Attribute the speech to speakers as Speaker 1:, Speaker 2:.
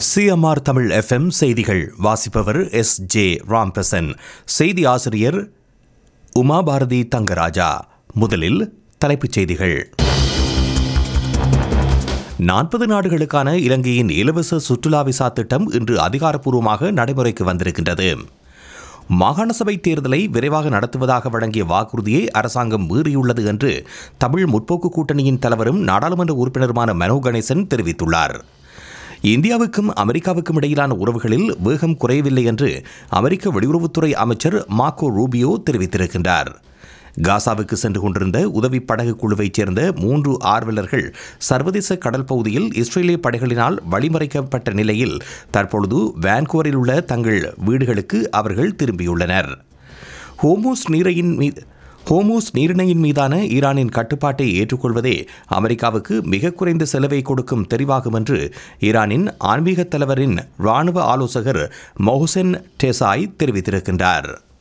Speaker 1: CMR Tamil FM செய்திகள் வாசிப்பவர் S J Ramprasan செய்தி ஆசிரியர் உமா பாரதி தங்கராஜா முதலில் தலைப்புச் செய்திகள் நாற்பது நாடுகளுக்கான இலங்கையின் இலவச சுற்றுலா விசா திட்டம் இன்று அதிகாரப்பூர்வமாக நடைமுறைக்கு வந்திருக்கின்றது மாகாண சபை தேர்தலை விரைவாக நடத்துவதாக வழங்கிய வாக்குறுதியை அரசாங்கம் மீறியுள்ளது என்று தமிழ் முற்போக்கு கூட்டணியின் தலைவரும் நாடாளுமன்ற உறுப்பினருமான மனோ கணேசன் தெரிவித்துள்ளார் இந்தியாவுக்கும் அமெரிக்காவுக்கும் இடையிலான உறவுகளில் வேகம் குறையவில்லை என்று அமெரிக்க வெளியுறவுத்துறை அமைச்சர் மார்க்கோ ரூபியோ தெரிவித்திருக்கின்றார் காசாவுக்கு சென்று கொண்டிருந்த உதவி படகு குழுவைச் சேர்ந்த மூன்று ஆர்வலர்கள் சர்வதேச கடல் பகுதியில் இஸ்ரேலிய படைகளினால் வழிமறைக்கப்பட்ட நிலையில் தற்பொழுது வான்கூவரில் உள்ள தங்கள் வீடுகளுக்கு அவர்கள் திரும்பியுள்ளனர் ஹோமோஸ் நீரையின் மீது ஹோமோஸ் நீரிணையின் மீதான ஈரானின் கட்டுப்பாட்டை ஏற்றுக்கொள்வதே அமெரிக்காவுக்கு மிக குறைந்த செலவை கொடுக்கும் தெரிவாகும் என்று ஈரானின் ஆன்மீக தலைவரின் ராணுவ ஆலோசகர் மொஹசென் டெசாய் தெரிவித்திருக்கின்றார்